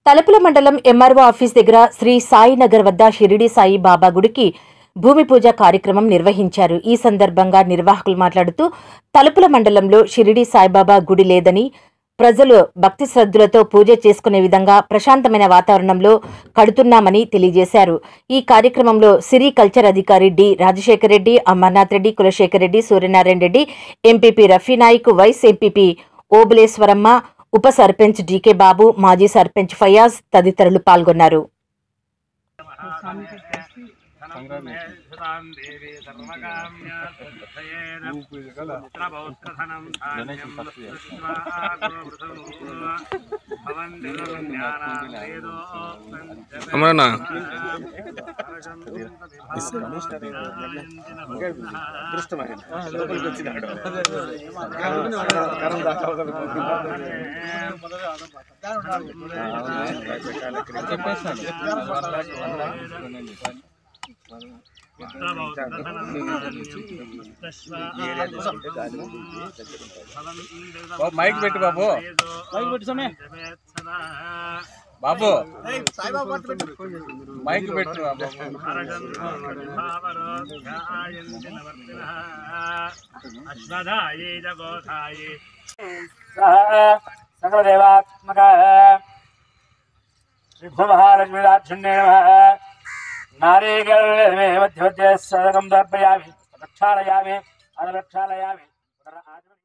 తలుపుల మండలం MRO office దగ్గర శ్రీ సాయి నగర్ వద్ద షిరిడి సాయి బాబా గుడికి భూమి పూజ కార్యక్రమం నిర్వహించారు ఈ సందర్భంగా నిర్వాహకులు మాట్లాడుతూ తలుపుల మండలంలో షిరిడి సాయిబాబా గుడి లేదని ప్రజలు భక్తి శ్రద్ధలతో పూజ చేసుకునే విధంగా ప్రశాంతమైన వాతావరణంలో కడుతున్నామని తెలియజేశారు ఈ కార్యక్రమంలో సిరి కల్చర్ అధికారి D Rajasekhar Reddy Amarnath Reddy Kulasekhar Reddy Suryanarayana Reddy MPP Rafi Naik vice MPP Obuleswaramma ఉప సర్పంచ్ డీకే బాబు మాజీ సర్పంచ్ ఫయాజ్ తదితరులు పాల్గొన్నారు అమరనా బాబు మైక్ పెట్టు బాబు బాబు మైక్ పెట్టు బాబు అశ్వధాయే జగోధాయే సకలదేవాత్మక శ్రీభుమహాలక్ష్మీదాక్షిణ్యే నారీగర్మే మధ్య మధ్య సదకం దర్పయామి ప్రక్షాళయామి అనరక్షాళయామి